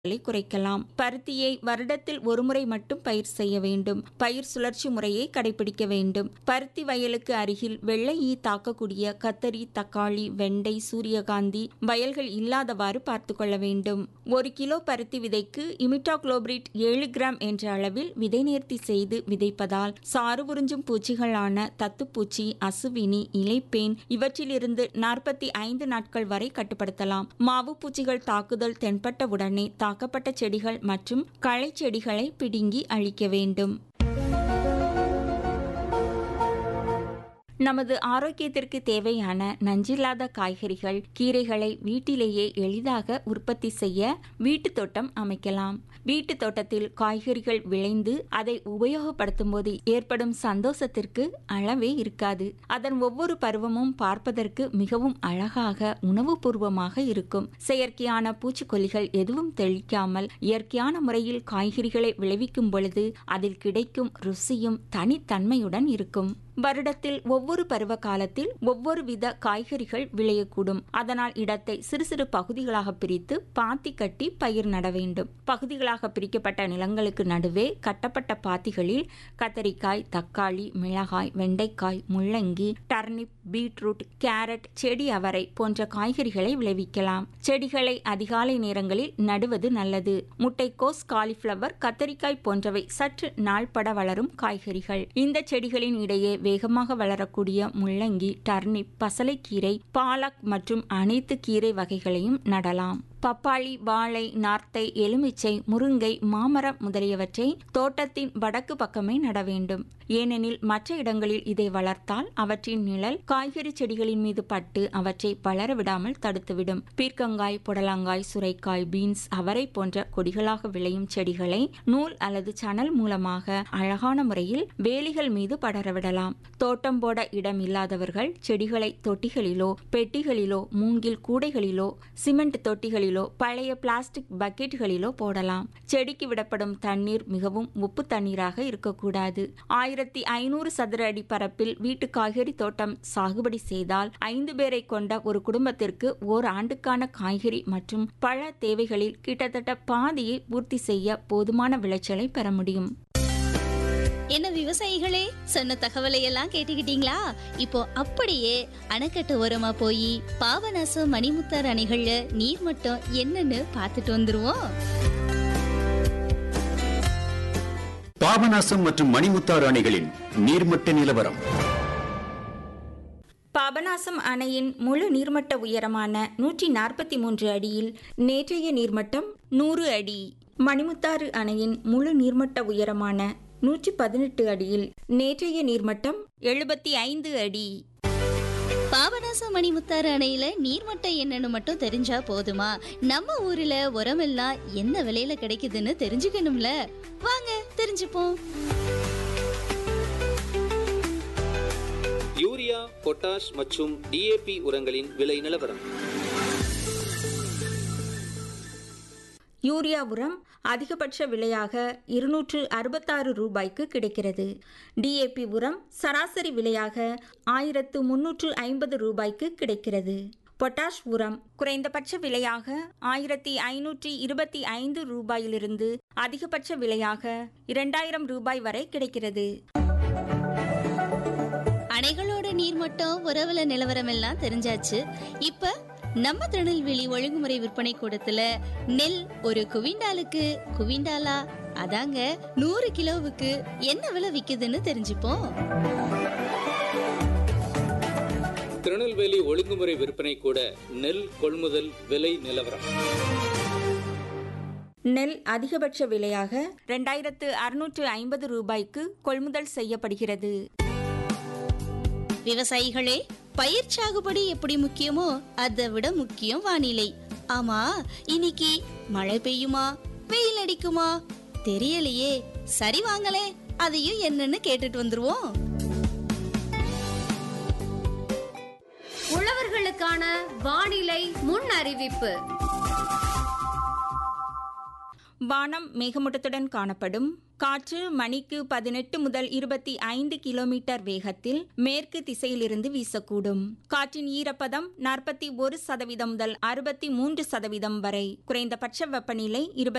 களை குறைக்கலாம் பருத்தியை வருடத்தில் ஒருமுறை மட்டும் பயிர் செய்ய வேண்டும் பயிர் சுழற்சி முறையை கடைபிடிக்க வேண்டும் பருத்தி வயலுக்கு அருகில் வெள்ளை ஈ தாக்கக்கூடிய கத்தரி தக்காளி வெண்டை சூரியகாந்தி வயல்கள் இல்லாதவாறு பார்த்து கொள்ள வேண்டும் ஒரு கிலோ பருத்தி விதைக்கு இமிட்டாக்ளோபிரிட் ஏழு கிராம் என்ற அளவில் விதை நேர்த்தி செய்து விதைப்பதால் சாறு உறிஞ்சும் பூச்சிகளான தத்துப்பூச்சி அசுவினி இலைப்பேன் இவற்றிலிருந்து நாற்பத்தி ஐந்து நாட்கள் வரை கட்டுப்படுத்தலாம் மாவு பூச்சிகள் தாக்குதல் தென்பட்டவுடனே தாக்கப்பட்ட செடிகள் மற்றும் களை செடிகளை பிடுங்கி அழிக்க வேண்டும் நமது ஆரோக்கியத்திற்கு தேவையான நஞ்சில்லாத காய்கறிகள் கீரைகளை வீட்டிலேயே எளிதாக உற்பத்தி செய்ய வீட்டுத் தோட்டம் அமைக்கலாம் வீட்டுத் தோட்டத்தில் காய்கறிகள் விளைந்து அதை உபயோகப்படுத்தும் போது ஏற்படும் சந்தோஷத்திற்கு அளவே இருக்காது அதன் ஒவ்வொரு பருவமும் பார்ப்பதற்கு மிகவும் அழகாக உணவுபூர்வமாக இருக்கும் செயற்கையான பூச்சிக்கொல்லிகள் எதுவும் தெளிக்காமல் இயற்கையான முறையில் காய்கறிகளை விளைவிக்கும் பொழுது அதில் கிடைக்கும் ருசியும் தனித்தன்மையுடன் இருக்கும் வருடத்தில் ஒவ்வொரு பருவ காலத்தில் ஒவ்வொரு வித காய்கறிகள் விளையக்கூடும் அதனால் இடத்தை சிறு சிறு பகுதிகளாக பிரித்து பாத்தி கட்டி பயிர் நட வேண்டும் பகுதிகளாக பிரிக்கப்பட்ட நிலங்களுக்கு நடுவே கட்டப்பட்ட பாத்திகளில் கத்தரிக்காய் தக்காளி மிளகாய் வெண்டைக்காய் முள்ளங்கி டர்னிப் பீட்ரூட் கேரட் செடி அவரை போன்ற காய்கறிகளை விளைவிக்கலாம் செடிகளை அதிகாலை நேரங்களில் நடுவது நல்லது முட்டைக்கோஸ் காலிஃபிளவர் கத்தரிக்காய் போன்றவை சற்று நாள்பட வளரும் காய்கறிகள் இந்த செடிகளின் இடையே வேகமாக வளரக்கூடிய முள்ளங்கி டர்னிப் பசலைக்கீரை பாலக் மற்றும் அனைத்து கீரை வகைகளையும் நடலாம் பப்பாளி வாழை நார்த்தை எலுமிச்சை முருங்கை மாமரம் முதலியவற்றை தோட்டத்தின் வடக்கு பக்கமே நட வேண்டும் ஏனெனில் மற்ற இடங்களில் இதை வளர்த்தால் அவற்றின் நிழல் காய்கறி செடிகளின் மீது பட்டு அவற்றை வளர விடாமல் தடுத்துவிடும் பீர்க்கங்காய் புடலங்காய் சுரைக்காய் பீன்ஸ் அவரை போன்ற கொடிகளாக விளையும் செடிகளை நூல் அல்லது சணல் மூலமாக அழகான முறையில் வேலிகள் மீது படரவிடலாம் தோட்டம் போட இடம் இல்லாதவர்கள் செடிகளை தொட்டிகளிலோ பெட்டிகளிலோ மூங்கில் கூடைகளிலோ சிமெண்ட் தொட்டிகளிலோ பழைய பிளாஸ்டிக் பக்கெட்டுகளிலோ போடலாம் செடிக்கு விடப்படும் தண்ணீர் மிகவும் உப்பு தண்ணீராக இருக்கக்கூடாது ஆயிரத்தி ஐநூறு சதுர அடி பரப்பில் வீட்டு காய்கறி தோட்டம் சாகுபடி செய்தால் ஐந்து பேரை கொண்ட ஒரு குடும்பத்திற்கு ஓர் ஆண்டுக்கான காய்கறி மற்றும் பழ தேவைகளில் கிட்டத்தட்ட பாதியை பூர்த்தி செய்ய போதுமான விளைச்சலை பெற முடியும் என்ன விவசாயிகளே சொன்ன தகவலை எல்லாம் கேட்டுக்கிட்டீங்களா இப்போ அப்படியே அணைக்கட்டு ஓரமா போய் பாபநாசம் மணிமுத்தார் அணைகள்ல நீர் மட்டம் என்னன்னு பார்த்துட்டு வந்துருவோம் பாபநாசம் மற்றும் மணிமுத்தாறு அணைகளின் நீர்மட்ட நிலவரம் பாபநாசம் அணையின் முழு நீர்மட்ட உயரமான நூற்றி நாற்பத்தி மூன்று அடியில் நேற்றைய நீர்மட்டம் நூறு அடி மணிமுத்தாறு அணையின் முழு நீர்மட்ட உயரமான நூற்றி பதினெட்டு அடியில் நேற்றைய நீர்மட்டம் எழுபத்தி ஐந்து அடி பாபநாசம் மணிமுத்தாறு அணையில நீர்மட்டம் என்னன்னு மட்டும் தெரிஞ்சா போதுமா நம்ம ஊர்ல உரமெல்லாம் என்ன விலையில கிடைக்குதுன்னு தெரிஞ்சுக்கணும்ல வாங்க தெரிஞ்சுப்போம் யூரியா பொட்டாஷ் மற்றும் டிஏபி உரங்களின் விலை நிலவரம் யூரியா உரம் அதிகபட்ச விலையாக இருநூற்று அறுபத்தாறு ரூபாய்க்கு கிடைக்கிறது டிஏபி உரம் சராசரி விலையாக ஆயிரத்து முன்னூற்று ஐம்பது ரூபாய்க்கு கிடைக்கிறது பொட்டாஷ் உரம் குறைந்தபட்ச விலையாக ஆயிரத்தி ஐநூற்றி இருபத்தி ஐந்து ரூபாயிலிருந்து அதிகபட்ச விலையாக இரண்டாயிரம் ரூபாய் வரை கிடைக்கிறது அணைகளோட நீர்மட்டம் உறவுல நிலவரம் எல்லாம் தெரிஞ்சாச்சு இப்ப நம்ம திருநெல்வேலி ஒழுங்குமுறை விற்பனை கூடத்துல நெல் ஒரு குவிண்டாலுக்கு குவிண்டாலா அதாங்க நூறு கிலோவுக்கு என்ன விலை விக்குதுன்னு தெரிஞ்சுப்போம் திருநெல்வேலி ஒழுங்குமுறை விற்பனை கூட நெல் கொள்முதல் விலை நிலவரம் நெல் அதிகபட்ச விலையாக ரெண்டாயிரத்து அறுநூற்று ஐம்பது ரூபாய்க்கு கொள்முதல் செய்யப்படுகிறது விவசாயிகளே பயிர் சாகுபடி எப்படி முக்கியமோ அதை விட முக்கியம் வானிலை ஆமா இன்னைக்கு மழை பெய்யுமா வெயில் அடிக்குமா தெரியலையே சரி வாங்களே அதையும் என்னன்னு கேட்டுட்டு வந்துருவோம் உழவர்களுக்கான வானிலை முன் அறிவிப்பு வானம் மேகமூட்டத்துடன் காணப்படும் காற்று மணிக்கு பதினெட்டு முதல் இருபத்தி ஐந்து கிலோமீட்டர் வேகத்தில் மேற்கு திசையிலிருந்து வீசக்கூடும் காற்றின் ஈரப்பதம் நாற்பத்தி ஒரு சதவீதம் முதல் அறுபத்தி மூன்று சதவீதம் வரை குறைந்தபட்ச வெப்பநிலை இருபத்தி